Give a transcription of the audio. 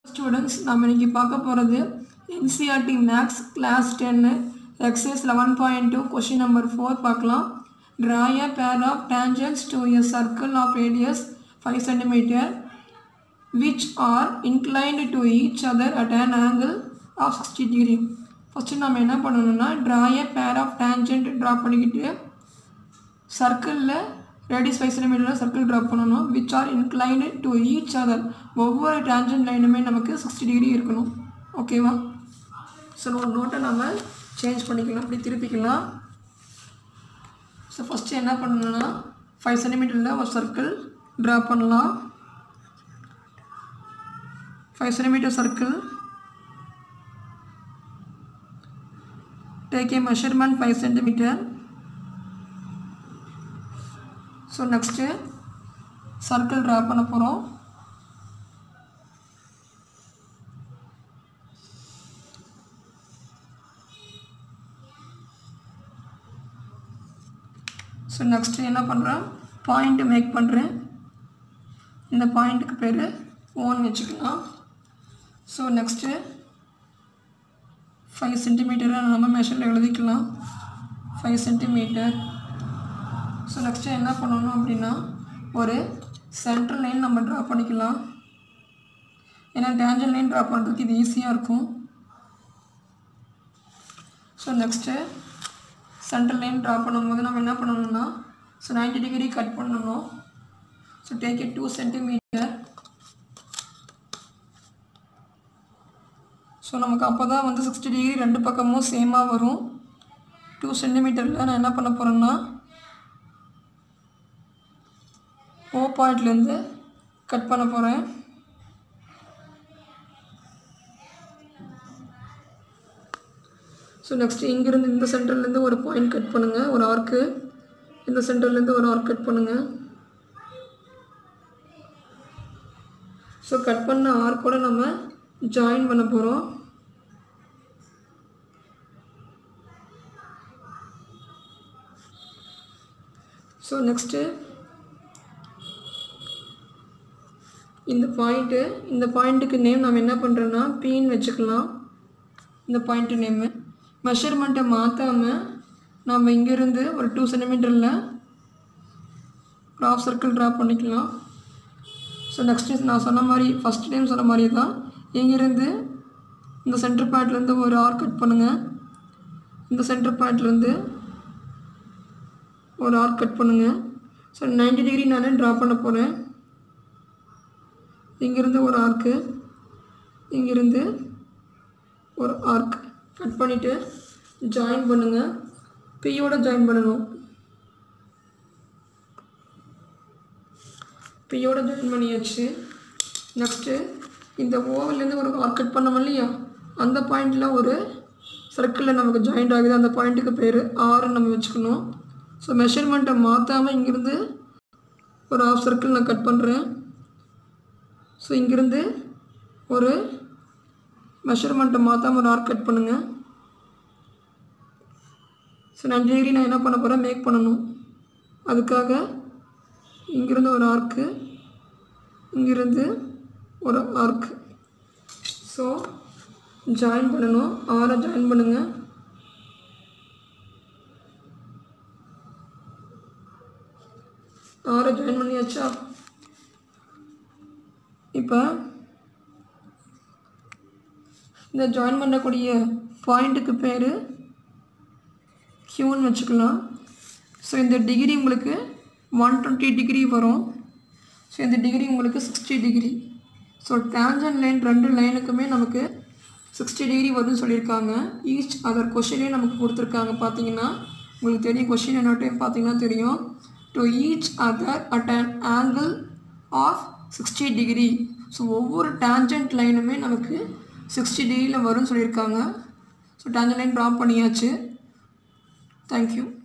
students நம்ம இன்னைக்கு பார்க்க போகிறது என்சிஆர்டி மேக்ஸ் கிளாஸ் டென்னு exercise eleven point two question number four பார்க்கலாம் draw a pair of tangents to a circle of radius 5 centimeter which are inclined to each other at an angle of 60 degree first நம்ம என்ன பண்ணணும்னா draw a pair of tangent draw பண்ணிக்கிட்டு சர்க்கிளில் radius five சென்டிமீட்டரில் circle draw பண்ணணும் which are incline to each other ஒவ்வொரு tangent லைனுமே நமக்கு சிக்ஸ்டி டிகிரி இருக்கணும் ஓகேவா ஸோ ஒரு நோட்டை நம்ம சேஞ்ச் பண்ணிக்கலாம் இப்படி திருப்பிக்கலாம் ஸோ ஃபஸ்ட்டு என்ன பண்ணணும்னா ஃபைவ் சென்டிமீட்டரில் ஒரு சர்க்கிள் ட்ரா பண்ணலாம் five centimetre circle take a measurement five centimetre so next circle draw பண்ண போகிறோம் ஸோ நெக்ஸ்ட்டு என்ன பண்ணுறேன் பாயிண்ட் மேக் பண்ணுறேன் இந்த பாயிண்ட்டுக்கு பேர் ஓன் வச்சுக்கலாம் ஸோ நெக்ஸ்ட்டு ஃபைவ் சென்டிமீட்டரை நம்ம மெஷரில் எழுதிக்கலாம் ஃபைவ் சென்டிமீட்டர் ஸோ நெக்ஸ்ட்டு என்ன பண்ணணும் அப்படின்னா ஒரு சென்ட்ரல் லைன் நம்ம ட்ரா பண்ணிக்கலாம் ஏன்னா டேஞ்சன் லைன் ட்ரா பண்ணுறதுக்கு இது ஈஸியாக இருக்கும் so next central line draw பண்ணும்போது நம்ம என்ன பண்ணணும்னா ஸோ 90 டிகிரி கட் பண்ணணும் so take it two centimetre so நமக்கு அப்போ தான் வந்து சிக்ஸ்டி டிகிரி ரெண்டு பக்கமும் சேமாக வரும் டூ சென்டிமீட்டரில் நான் என்ன பண்ண போகிறேன்னா ஓ பாயிண்ட்லேருந்து கட் பண்ண போகிறேன் ஸோ நெக்ஸ்ட்டு இங்கேருந்து இந்த சென்டர்லேருந்து ஒரு பாயிண்ட் கட் பண்ணுங்கள் ஒரு ஆர்க்கு இந்த சென்டர்லேருந்து ஒரு ஆர்க் கட் பண்ணுங்கள் ஸோ கட் பண்ண ஆர்க்கோட நம்ம ஜாயின் பண்ண போகிறோம் ஸோ நெக்ஸ்ட்டு இந்த பாயிண்ட்டு இந்த பாயிண்ட்டுக்கு நேம் நம்ம என்ன பண்ணுறோன்னா பீன்னு வச்சுக்கலாம் இந்த பாயிண்ட்டு நேமு மெஷர்மெண்ட்டை மாற்றாமல் நம்ம இங்கேருந்து ஒரு டூ சென்டிமீட்டரில் ஒரு ஆஃப் சர்க்கிள் ட்ரா பண்ணிக்கலாம் ஸோ நெக்ஸ்ட்டு நான் சொன்ன மாதிரி ஃபஸ்ட் டைம் சொன்ன மாதிரி தான் இங்கேருந்து இந்த சென்டர் பாயிண்ட்லேருந்து ஒரு ஆர் கட் பண்ணுங்கள் இந்த சென்டர் பாயிண்ட்லேருந்து ஒரு ஆர்க் கட் பண்ணுங்கள் ஸோ 90 டிகிரி நான் ட்ரா பண்ண போகிறேன் இங்கேருந்து ஒரு ஆர்க்கு இங்கேருந்து ஒரு ஆர்க் கட் பண்ணிவிட்டு ஜாயின் பண்ணுங்கள் பியோட ஜாயின் பண்ணணும் பியோட ஜாயின் பண்ணியாச்சு நெக்ஸ்ட்டு இந்த ஓவல்லேருந்து ஒரு ஆர்க் கட் பண்ணோம் இல்லையா அந்த பாயிண்டில் ஒரு சர்க்கிளில் நமக்கு ஜாயிண்ட் ஆகுது அந்த பாயிண்ட்டுக்கு பேர் ஆறுன்னு நம்ம வச்சுக்கணும் ஸோ மெஷர்மெண்ட்டை மாற்றாமல் இங்கேருந்து ஒரு ஆஃப் சர்க்கிள் நான் கட் பண்ணுறேன் ஸோ இங்கேருந்து ஒரு மெஷர்மெண்ட்டை மாற்றாமல் ஒரு ஆர்க் கட் பண்ணுங்கள் ஸோ நைன்டி டிகிரி நான் என்ன பண்ண போகிறேன் மேக் பண்ணணும் அதுக்காக இங்கேருந்து ஒரு ஆர்க்கு இங்கேருந்து ஒரு ஆர்க் ஸோ ஜாயின் பண்ணணும் ஆரை ஜாயின் பண்ணுங்கள் ஆரை ஜாயின் பண்ணியாச்சா இப்போ இந்த ஜாயின் பண்ணக்கூடிய பாயிண்ட்டுக்கு பேர் க்யூன்னு வச்சுக்கலாம் ஸோ இந்த டிகிரி உங்களுக்கு ஒன் டுவெண்ட்டி டிகிரி வரும் ஸோ இந்த டிகிரி உங்களுக்கு sixty degree so tangent line ரெண்டு லைனுக்குமே நமக்கு சிக்ஸ்டி டிகிரி வரும்னு சொல்லியிருக்காங்க ஈச் அதர் கொஷினே நமக்கு கொடுத்துருக்காங்க பார்த்தீங்கன்னா உங்களுக்கு தெரியும் கொஷின் என்ன டைம் பார்த்தீங்கன்னா தெரியும் to each other at an angle of sixty degree so ஒவ்வொரு டேஞ்சன்ட் லைனுமே நமக்கு சிக்ஸ்டி டிகிரியில் வரும்னு சொல்லியிருக்காங்க ஸோ டேஞ்சன்ட் லைன் ட்ரா பண்ணியாச்சு தேங்க்யூ